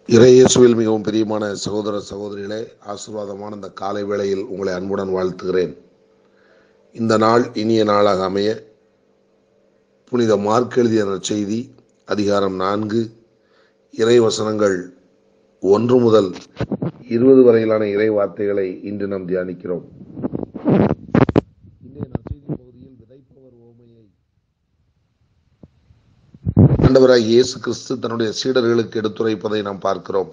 இறையேசுவில் மிகவும் பிரியமான சகோதர சகோதரிகளே ஆசீர்வாதமான இந்த காலை வேளையில் உங்களை அன்புடன் வாழ்த்துகிறேன் இந்த நாள் இனிய நாளாக அமைய புனித மார்க் எழுதிய செய்தி அதிகாரம் நான்கு இறை வசனங்கள் ஒன்று முதல் இருபது வரையிலான இறை வார்த்தைகளை இன்று நாம் தியானிக்கிறோம் இன்றைய நற்செய்தி பகுதியில் விதைப்பவர் ஓமையை ஆண்டவராகிய இயேசு கிறிஸ்து தன்னுடைய சீடர்களுக்கு எடுத்துரைப்பதை நாம் பார்க்கிறோம்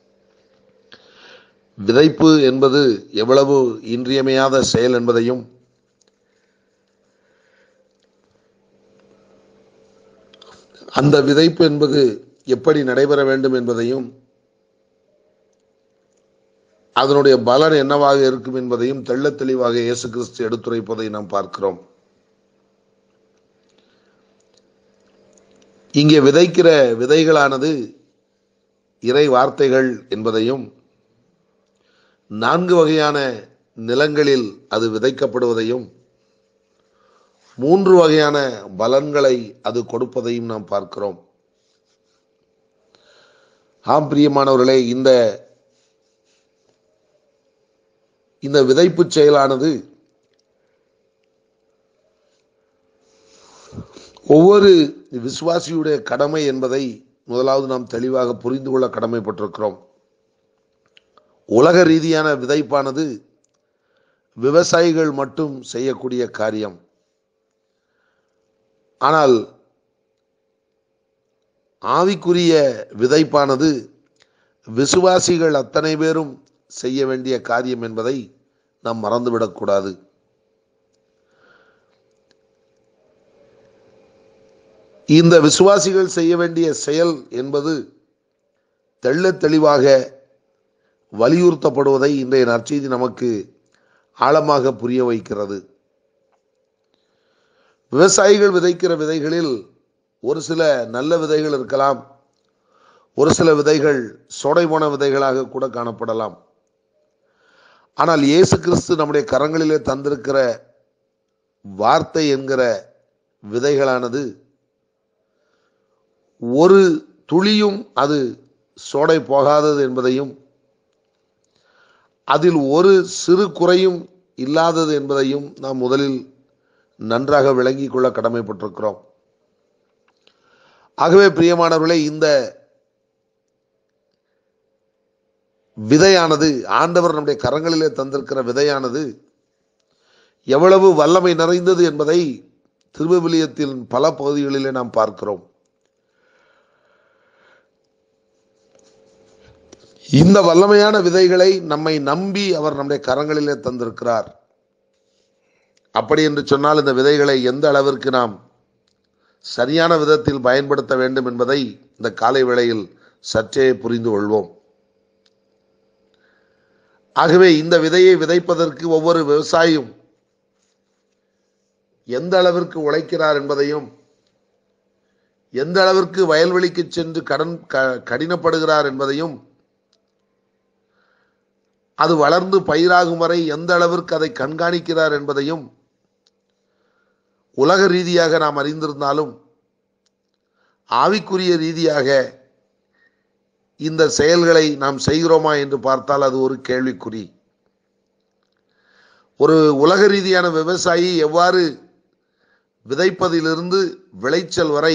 விதைப்பு என்பது எவ்வளவு இன்றியமையாத செயல் என்பதையும் அந்த விதைப்பு என்பது எப்படி நடைபெற வேண்டும் என்பதையும் அதனுடைய பலன் என்னவாக இருக்கும் என்பதையும் தெள்ளத் தெளிவாக இயேசு கிறிஸ்து எடுத்துரைப்பதை நாம் பார்க்கிறோம் இங்கே விதைக்கிற விதைகளானது இறை வார்த்தைகள் என்பதையும் நான்கு வகையான நிலங்களில் அது விதைக்கப்படுவதையும் மூன்று வகையான பலன்களை அது கொடுப்பதையும் நாம் பார்க்கிறோம் ஆம் பிரியமானவர்களே இந்த இந்த விதைப்பு செயலானது ஒவ்வொரு விசுவாசியுடைய கடமை என்பதை முதலாவது நாம் தெளிவாக புரிந்து கொள்ள கடமைப்பட்டிருக்கிறோம் உலக ரீதியான விதைப்பானது விவசாயிகள் மட்டும் செய்யக்கூடிய காரியம் ஆனால் ஆவிக்குரிய விதைப்பானது விசுவாசிகள் அத்தனை பேரும் செய்ய வேண்டிய காரியம் என்பதை நாம் மறந்துவிடக்கூடாது இந்த விசுவாசிகள் செய்ய வேண்டிய செயல் என்பது தெள்ளத் தெளிவாக வலியுறுத்தப்படுவதை இன்றைய நற்செய்தி நமக்கு ஆழமாக புரிய வைக்கிறது விவசாயிகள் விதைக்கிற விதைகளில் ஒரு சில நல்ல விதைகள் இருக்கலாம் ஒரு சில விதைகள் சொடை போன விதைகளாக கூட காணப்படலாம் ஆனால் இயேசு கிறிஸ்து நம்முடைய கரங்களிலே தந்திருக்கிற வார்த்தை என்கிற விதைகளானது ஒரு துளியும் அது சோடை போகாதது என்பதையும் அதில் ஒரு சிறு குறையும் இல்லாதது என்பதையும் நாம் முதலில் நன்றாக விளங்கிக் கொள்ள கடமைப்பட்டிருக்கிறோம் ஆகவே பிரியமானவர்களே இந்த விதையானது ஆண்டவர் நம்முடைய கரங்களிலே தந்திருக்கிற விதையானது எவ்வளவு வல்லமை நிறைந்தது என்பதை திருவிவிலியத்தின் பல பகுதிகளிலே நாம் பார்க்கிறோம் இந்த வல்லமையான விதைகளை நம்மை நம்பி அவர் நம்முடைய கரங்களிலே தந்திருக்கிறார் அப்படி என்று சொன்னால் இந்த விதைகளை எந்த அளவிற்கு நாம் சரியான விதத்தில் பயன்படுத்த வேண்டும் என்பதை இந்த காலை வேளையில் சற்றே புரிந்து கொள்வோம் ஆகவே இந்த விதையை விதைப்பதற்கு ஒவ்வொரு விவசாயியும் எந்த அளவிற்கு உழைக்கிறார் என்பதையும் எந்த அளவிற்கு வயல்வெளிக்கு சென்று கடன் கடினப்படுகிறார் என்பதையும் அது வளர்ந்து பயிராகும் வரை எந்த அளவிற்கு அதை கண்காணிக்கிறார் என்பதையும் உலக ரீதியாக நாம் அறிந்திருந்தாலும் ஆவிக்குரிய ரீதியாக இந்த செயல்களை நாம் செய்கிறோமா என்று பார்த்தால் அது ஒரு கேள்விக்குறி ஒரு உலக ரீதியான விவசாயி எவ்வாறு விதைப்பதிலிருந்து விளைச்சல் வரை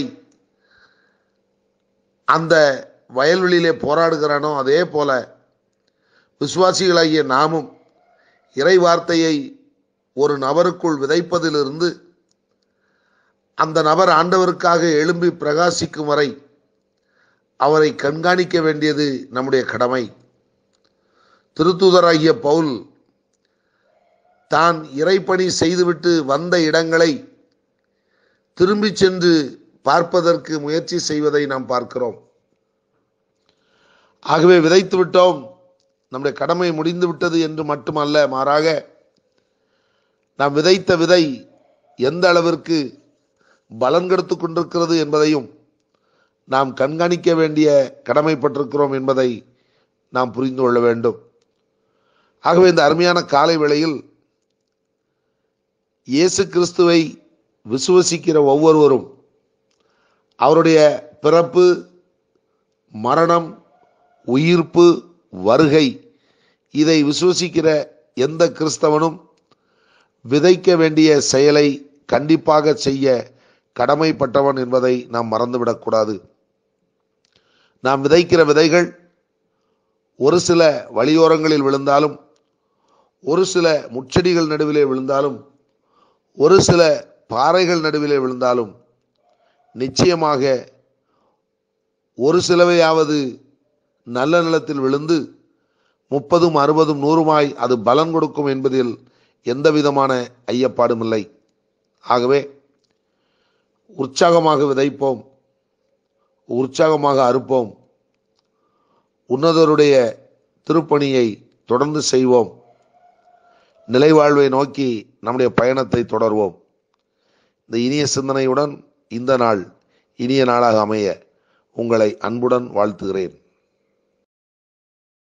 அந்த வயல்வெளியிலே போராடுகிறானோ அதே போல விசுவாசிகளாகிய நாமும் இறை வார்த்தையை ஒரு நபருக்குள் விதைப்பதிலிருந்து அந்த நபர் ஆண்டவருக்காக எழும்பி பிரகாசிக்கும் வரை அவரை கண்காணிக்க வேண்டியது நம்முடைய கடமை திருத்துதராகிய பவுல் தான் இறைப்பணி செய்துவிட்டு வந்த இடங்களை திரும்பி சென்று பார்ப்பதற்கு முயற்சி செய்வதை நாம் பார்க்கிறோம் ஆகவே விதைத்து விட்டோம் நம்முடைய கடமை முடிந்து விட்டது என்று மட்டுமல்ல மாறாக நாம் விதைத்த விதை எந்த அளவிற்கு பலன் கெடுத்து கொண்டிருக்கிறது என்பதையும் நாம் கண்காணிக்க வேண்டிய கடமைப்பட்டிருக்கிறோம் என்பதை நாம் புரிந்து கொள்ள வேண்டும் ஆகவே இந்த அருமையான காலை வேளையில் இயேசு கிறிஸ்துவை விசுவசிக்கிற ஒவ்வொருவரும் அவருடைய பிறப்பு மரணம் உயிர்ப்பு வருகை இதை விசுவசிக்கிற எந்த கிறிஸ்தவனும் விதைக்க வேண்டிய செயலை கண்டிப்பாக செய்ய கடமைப்பட்டவன் என்பதை நாம் மறந்துவிடக்கூடாது நாம் விதைக்கிற விதைகள் ஒரு சில வழியோரங்களில் விழுந்தாலும் ஒரு சில முச்செடிகள் நடுவிலே விழுந்தாலும் ஒரு சில பாறைகள் நடுவிலே விழுந்தாலும் நிச்சயமாக ஒரு சிலவையாவது நல்ல நிலத்தில் விழுந்து முப்பதும் அறுபதும் நூறுமாய் அது பலன் கொடுக்கும் என்பதில் எந்த விதமான ஐயப்பாடும் இல்லை ஆகவே உற்சாகமாக விதைப்போம் உற்சாகமாக அறுப்போம் உன்னதருடைய திருப்பணியை தொடர்ந்து செய்வோம் நிலைவாழ்வை நோக்கி நம்முடைய பயணத்தை தொடர்வோம் இந்த இனிய சிந்தனையுடன் இந்த நாள் இனிய நாளாக அமைய உங்களை அன்புடன் வாழ்த்துகிறேன்